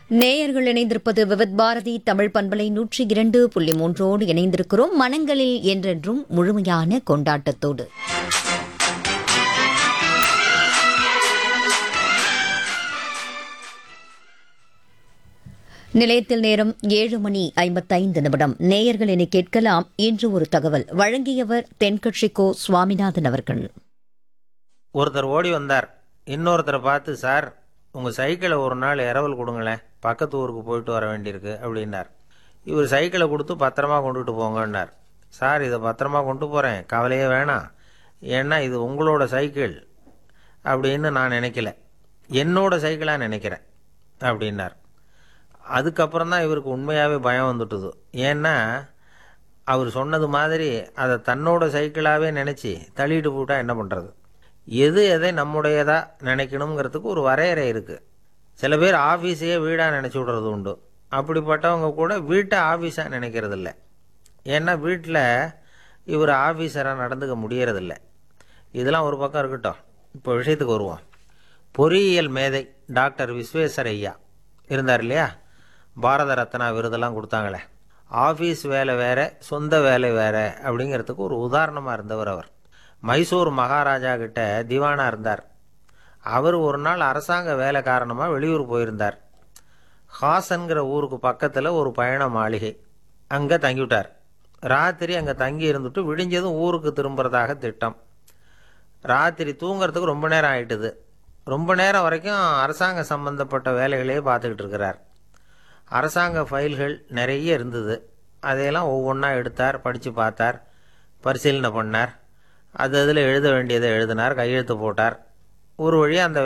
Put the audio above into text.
நேயர்கள் இணைந்திருப்பது விவித் பாரதி தமிழ் பண்பலை நூற்றி இரண்டு புள்ளி மூன்றோடு இணைந்திருக்கிறோம் மனங்களில் என்றென்றும் முழுமையான கொண்டாட்டத்தோடு நிலையத்தில் நேரம் ஏழு மணி ஐம்பத்தைந்து நிமிடம் நேயர்கள் இனி கேட்கலாம் இன்று ஒரு தகவல் வழங்கியவர் தென்கட்சி கோ சுவாமிநாதன் அவர்கள் ஒருத்தர் ஓடி வந்தார் இன்னொருத்தரை பார்த்து சார் உங்கள் சைக்கிளை ஒரு நாள் இரவல் கொடுங்களேன் பக்கத்து ஊருக்கு போயிட்டு வர வேண்டியிருக்கு அப்படின்னார் இவர் சைக்கிளை கொடுத்து பத்திரமா கொண்டுட்டு போங்கன்னார் சார் இதை பத்திரமா கொண்டு போகிறேன் கவலையே வேணாம் ஏன்னா இது உங்களோட சைக்கிள் அப்படின்னு நான் நினைக்கல என்னோட சைக்கிளாக நினைக்கிறேன் அப்படின்னார் அதுக்கப்புறம் தான் இவருக்கு உண்மையாகவே பயம் வந்துட்டுது ஏன்னா அவர் சொன்னது மாதிரி அதை தன்னோட சைக்கிளாகவே நினச்சி தள்ளிட்டு போட்டால் என்ன பண்ணுறது எது எதை நம்முடையதா நினைக்கணுங்கிறதுக்கு ஒரு வரையறை இருக்குது சில பேர் ஆஃபீஸையே வீடாக நினச்சி விடுறது உண்டு அப்படிப்பட்டவங்க கூட வீட்டை ஆஃபீஸாக நினைக்கிறது இல்ல ஏன்னா வீட்டில் இவர் ஆஃபீஸராக நடந்துக்க முடியறதில்ல இதெல்லாம் ஒரு பக்கம் இருக்கட்டும் இப்போ விஷயத்துக்கு வருவோம் பொறியியல் மேதை டாக்டர் விஸ்வேஸ்வர ஐயா இருந்தார் இல்லையா பாரத ரத்னா விருதெல்லாம் கொடுத்தாங்களே ஆஃபீஸ் வேலை வேற சொந்த வேலை வேற அப்படிங்கிறதுக்கு ஒரு உதாரணமாக இருந்தவர் அவர் மைசூர் மகாராஜா கிட்ட திவானா இருந்தார் அவர் ஒரு நாள் அரசாங்க வேலை காரணமாக வெளியூர் போயிருந்தார் ஹாசன்கிற ஊருக்கு பக்கத்தில் ஒரு பயண மாளிகை அங்கே தங்கிவிட்டார் ராத்திரி அங்கே தங்கி இருந்துட்டு விடிஞ்சதும் ஊருக்கு திரும்புறதாக திட்டம் ராத்திரி தூங்குறதுக்கு ரொம்ப நேரம் ஆயிட்டுது ரொம்ப நேரம் வரைக்கும் அரசாங்க சம்பந்தப்பட்ட வேலைகளையே பார்த்துக்கிட்டு இருக்கிறார் அரசாங்க ஃபைல்கள் நிறைய இருந்தது அதையெல்லாம் ஒவ்வொன்றா எடுத்தார் படித்து பார்த்தார் பரிசீலனை பண்ணார் அது அதில் எழுத வேண்டியதை எழுதினார் கையெழுத்து போட்டார் ஒரு வழியாக அந்த